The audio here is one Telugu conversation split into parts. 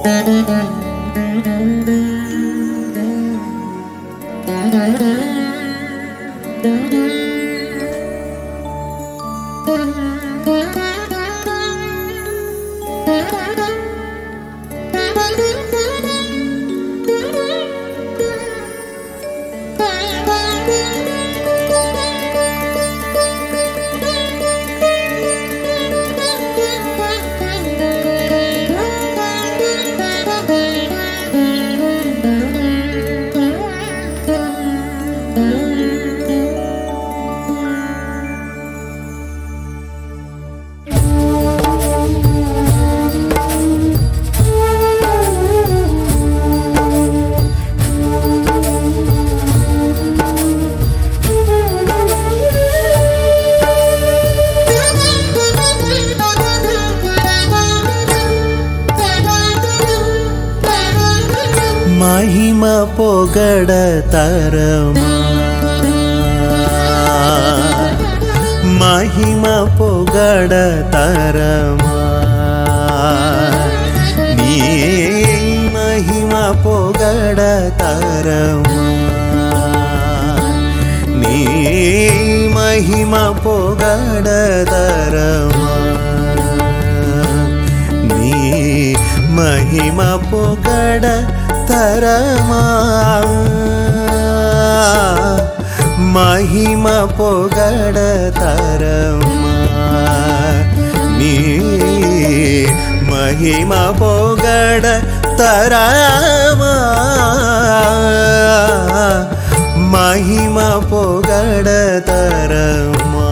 మహిమ పొగడ తరమా మహిమ పొగడ తరమా నీ మహిమ పొగడ తరమా నీ మహిమ పొగడ తరమా నీ మహిమ పొగడ తరమా మహిమ పొగడ తరమా నీ మహిమ పొగడ తరమా మహిమ పొగడ తరమా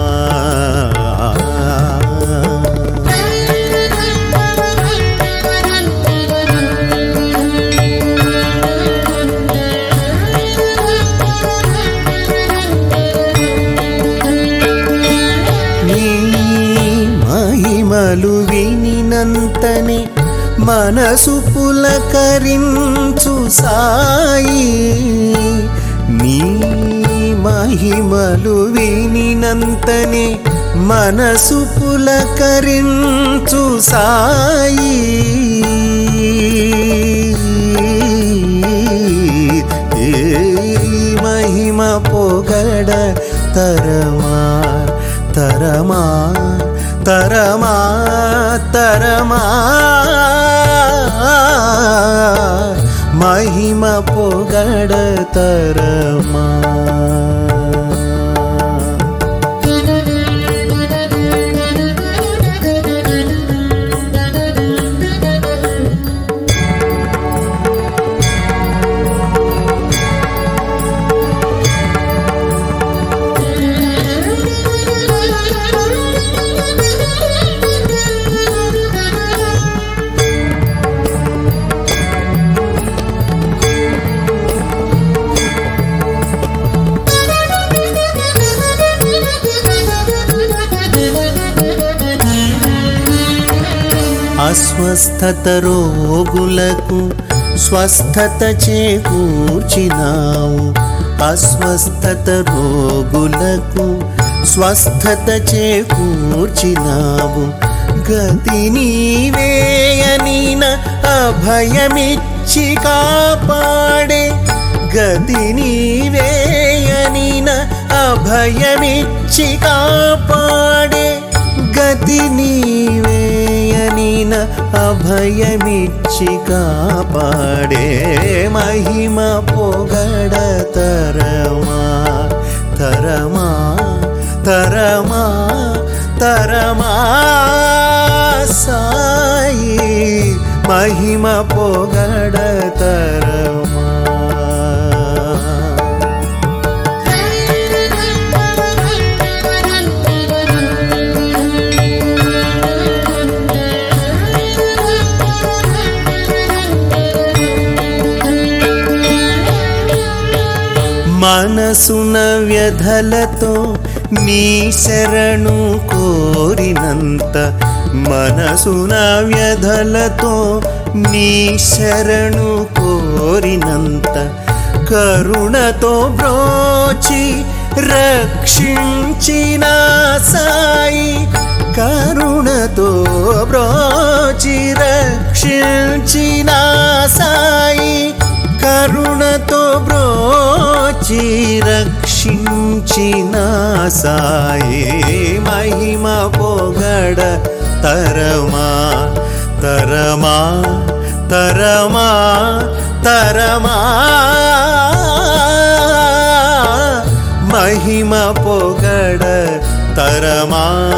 నీ మహిమలు వినినంతనే మనసు పులకరించు సాయి నీ మహిమలు వినినంతనే మనసు పులకరించు సాయి ఏ మహిమ పొగడ తరమా తరమా తరమా తరమా మహిమ పొగడ తరమా అస్వస్థత రోగులకు స్వస్థత చేకూర్చినావు అస్వస్థత రోగులకు స్వస్థత చేకూర్చినావు గతి నీవేయనిన అభయమిచ్చి కాపాడే గతి నీవేయనిన అభయమిచ్చి కాపాడే గతి నీవేయనిన అభయమిచ్చి కాపాడే మహిమ పొగడ తరమా తరమా తరమా తరమా సాయి మహిమ పొగడ తరమా మనసున వ్యధలతో నీ శరణు కోరినంత మనసున వ్యధలతో నీ శరణు కోరినంత కరుణతో బ్రోచి రక్షించిన సాయి కరుణతో బ్రోచి రక్షించిన సాయి కరుణతో బ్రోచి రక్షించిన సాయి మహిమ పొగడ తరమా తరమా తరమా తరమా మహిమ పొగడ తరమా